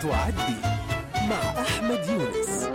وتعدي مع أحمد يونس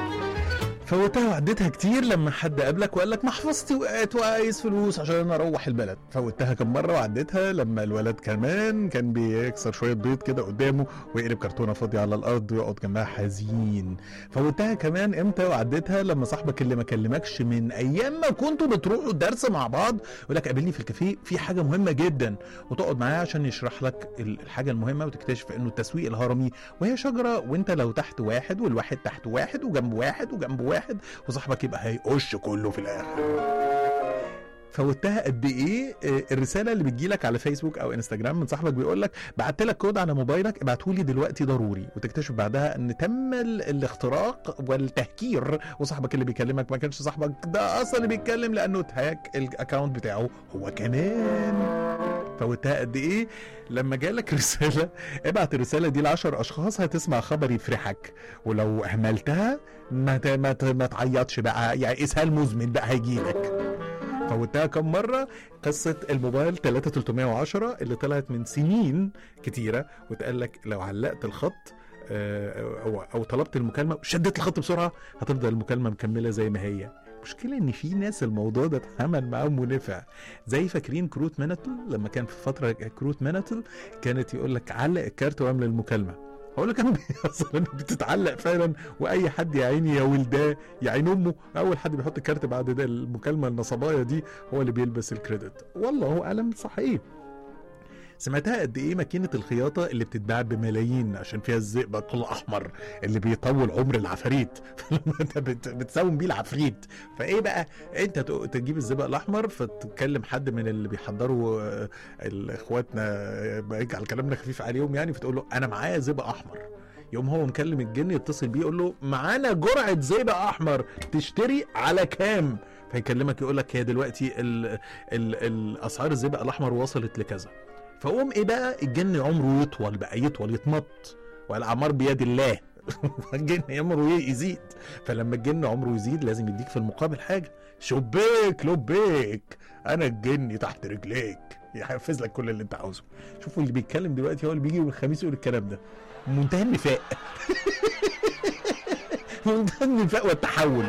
فوتها وعديتها كتير لما حد قابلك وقال لك محفظتي وقعت وعايز فلوس عشان انا اروح البلد فوتها كم مره وعديتها لما الولد كمان كان بيكسر شويه بيض كده قدامه ويقلب كرتونه فاضيه على الارض ويقعد جنبها حزين فوتها كمان امتى وعديتها لما صاحبك اللي ما كلمكش من ايام ما كنتوا بتروحوا الدرس مع بعض يقول لك قابلني في الكافيه في حاجه مهمه جدا وتقعد معاه عشان يشرح لك ال- الحاجه المهمه وتكتشف انه التسويق الهرمي وهي شجره وانت لو تحت واحد والواحد تحت واحد وجنب واحد وجنب واحد وصاحبك يبقى هيقش كله في الاخر فوتها قد ايه آه، الرساله اللي بتجيلك على فيسبوك او انستجرام من صاحبك بيقول لك بعت لك كود على موبايلك ابعته لي دلوقتي ضروري وتكتشف بعدها ان تم ال- الاختراق والتهكير وصاحبك اللي بيكلمك ما كانش صاحبك ده اصلا اللي بيتكلم لانه اتهاك الاكونت بتاعه هو كمان فوتها قد ايه لما جالك رساله ابعت الرساله دي ل 10 اشخاص هتسمع خبر يفرحك ولو اهملتها ما ت- ما ت- ما تعيطش بقى يعني اسهال مزمن بقى هيجيلك فوتها كم مرة قصة الموبايل 3310 اللي طلعت من سنين كتيرة وتقال لك لو علقت الخط آه، او او طلبت المكالمه وشديت الخط بسرعه هتفضل المكالمه مكمله زي ما هي المشكله ان في ناس الموضوع ده اتعمل معاهم ونفع زي فاكرين كروت مانتل لما كان في فتره كروت مانتل كانت يقول لك علق الكارت واعمل المكالمه هقول لك كان بيحصل انه بتتعلق فعلا واي حد يا عيني يا ولداه يا عين امه اول حد بيحط الكارت بعد ده المكالمه النصبايه دي هو اللي بيلبس الكريدت والله اعلم صحيح سمعتها قد ايه ماكينه الخياطه اللي بتتباع بملايين عشان فيها الزئبق الاحمر اللي بيطول عمر العفاريت انت بت- بتساوم بيه العفريت فايه بقى انت تق- تجيب الزئبق الاحمر فتكلم حد من اللي بيحضروا آه، ال- اخواتنا آه، يجعل كلامنا خفيف عليهم يعني فتقول له انا معايا زئبق احمر يقوم هو مكلم الجن يتصل بيه يقول له معانا جرعه زئبق احمر تشتري على كام فيكلمك يقول لك هي دلوقتي ال ال الاسعار الزئبق الاحمر وصلت لكذا فقوم ايه بقى الجن عمره يطول بقى يطول يتمط والاعمار بيد الله الجن عمره يزيد فلما الجن عمره يزيد لازم يديك في المقابل حاجه شبيك لبيك انا الجن تحت رجليك يحفز لك كل اللي انت عاوزه شوفوا اللي بيتكلم دلوقتي هو اللي بيجي يوم الخميس يقول الكلام ده منتهى النفاق منتهى النفاق والتحول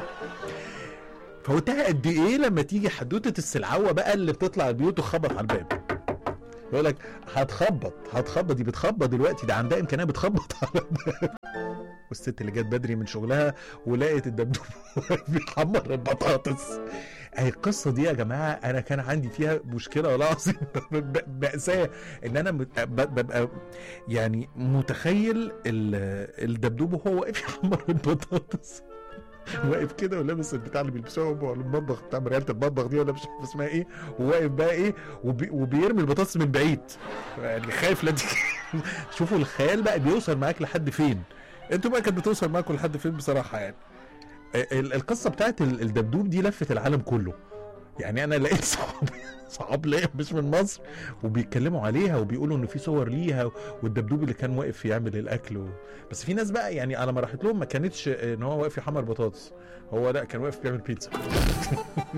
فوتها قد ايه لما تيجي حدوته السلعوه بقى اللي بتطلع البيوت وتخبط على الباب يقول لك هتخبط هتخبط دي بتخبط دلوقتي ده عندها امكانيه بتخبط على الباب والست اللي جت بدري من شغلها ولقيت الدبدوب بيحمر البطاطس اهي القصه دي يا جماعه انا كان عندي فيها مشكله والله العظيم ب- ماساه ان انا مت- ب- ببقى يعني متخيل ال- الدبدوب وهو واقف يحمر البطاطس واقف كده ولابس البتاع اللي بيلبسوه هو المطبخ بتاع مريالة المطبخ دي ولا مش عارف اسمها ايه وواقف بقى ايه وبي وبيرمي البطاطس من بعيد يعني خايف لا دي شوفوا الخيال بقى بيوصل معاك لحد فين انتوا بقى كانت بتوصل معاكم لحد فين بصراحه يعني ال- القصه بتاعت ال- الدبدوب دي لفت العالم كله يعني انا لقيت صحاب صحاب ليا مش من مصر وبيتكلموا عليها وبيقولوا ان في صور ليها والدبدوب اللي كان واقف يعمل الاكل و... بس في ناس بقى يعني على ما راحت لهم ما كانتش ان هو واقف يحمر بطاطس هو لا كان واقف بيعمل بيتزا